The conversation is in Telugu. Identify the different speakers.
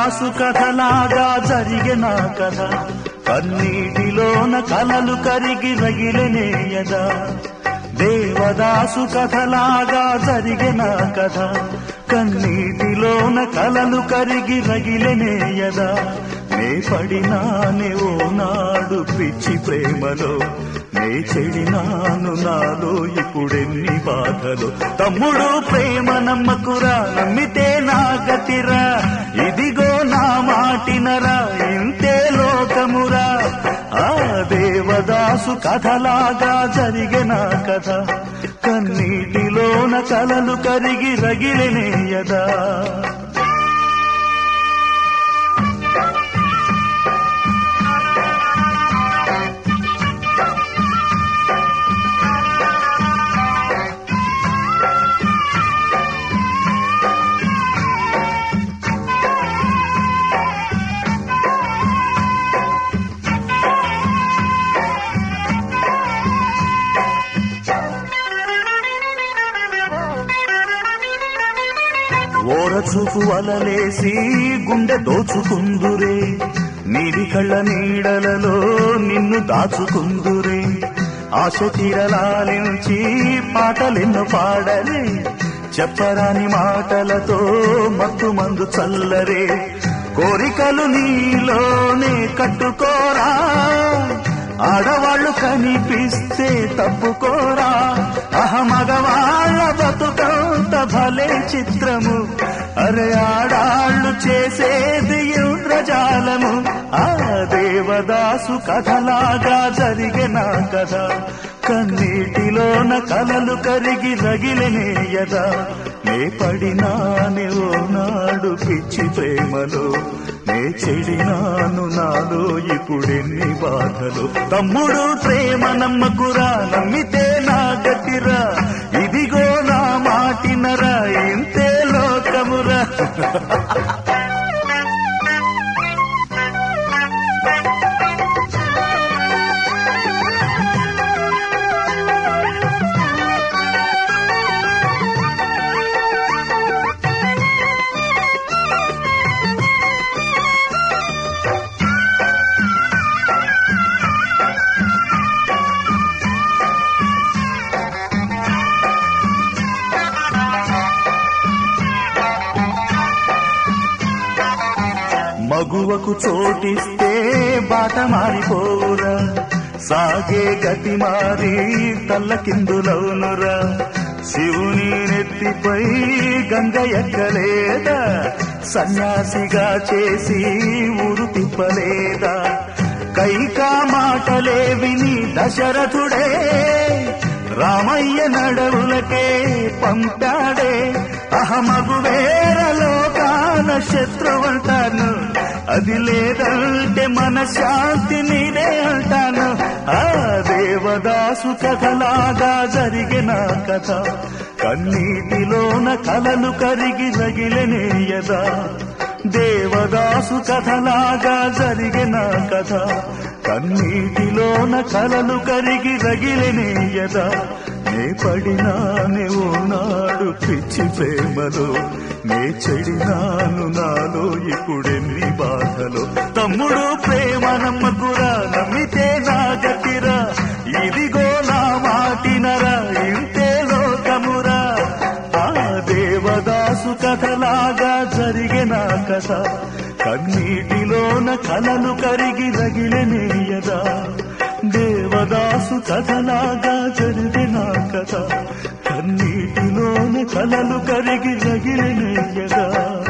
Speaker 1: దేవదాసు కథలాగా జరిగిన కథ కన్నీటిలోన కలలు కరిగి రగిలనేయదా దేవదాసు కథలాగా జరిగిన కథ కన్నీటిలోన కలలు కరిగి రగిలనేయదా నే పడినానే ఓ నాడు పిచ్చి ప్రేమలో నే చెడినాను నాలో ఇప్పుడెన్ని బాధలు తమ్ముడు ప్రేమ నమ్మకురా నమ్మితే నా గతిరా ఇదిగో నా మాటినరా ఇంతే లోకమురా ఆ దేవదాసు కథలాగా జరిగిన కథ కన్నీటిలోన కలలు కరిగి రగిలినేయదా ఓరచూపు వలలేసి గుండె దోచుకుందురే నీలి కళ్ళ నీడలలో నిన్ను దాచుకుందురే ఆశ తీరలాలించి పాటలెన్నో పాడలే చెప్పరాని మాటలతో మత్తు మందు చల్లరే కోరికలు నీలోనే కట్టుకోరా ఆడవాళ్ళు కనిపిస్తే తప్పుకోరా అహ మగవాళ్ళ బతుకంత భలే చిత్రము అరే ఆడాళ్ళు చేసేది ఇంద్రజాలము ఆ దేవదాసు కథలాగా జరిగిన కథ కన్నీటిలోన కలలు కరిగి రగిలినేయదా నే పడినానే ఓ నాడు పిచ్చి ప్రేమలో నే చెడినాను నాలో ఇప్పుడెన్ని బాధలు తమ్ముడు ప్రేమ నమ్మకురా నమ్మితే నా గతిరా ఇదిగో నా మాటినరా ఇంతే లోకమురా మగువకు చోటిస్తే బాట మారిపోరా సాగే గతి మారి తల్ల కిందులవునురా శివుని నెత్తిపై గంగ ఎక్కలేదా సన్యాసిగా చేసి ఊరు తిప్పలేదా కైకా మాటలే విని దశరథుడే రామయ్య నడవులకే పంపాడే అహమగు వేరలోకాన శత్రువంటాను అది లేదంటే మన శాంతి నీదే అంటాను ఆ దేవదాసు కథలాగా జరిగిన కథ కన్నీటిలోన కలలు కరిగి రగిలనేయదా దేవదాసు కథలాగా జరిగిన కథ కన్నీటిలోన కలలు కరిగి రగిలినేయదా నే పడినానే ఓ నాడు పిచ్చి ప్రేమలో నే చెడినాను నాలో ఇప్పుడెన్ని బాధలు తమ్ముడు ప్రేమ నమ్మకురా నమ్మితే నా గతిరా ఇదిగో నా మాటినరా ఇంతే లోకమురా ఆ దేవదాసు కథలాగా జరిగిన కథ కన్నీటిలోన కలలు కరిగి రగిలనేయదా దేవదాసు కథలాగా జరిగిన కథ కన్నీటిలోన కలలు కరిగి రగిలనేయదా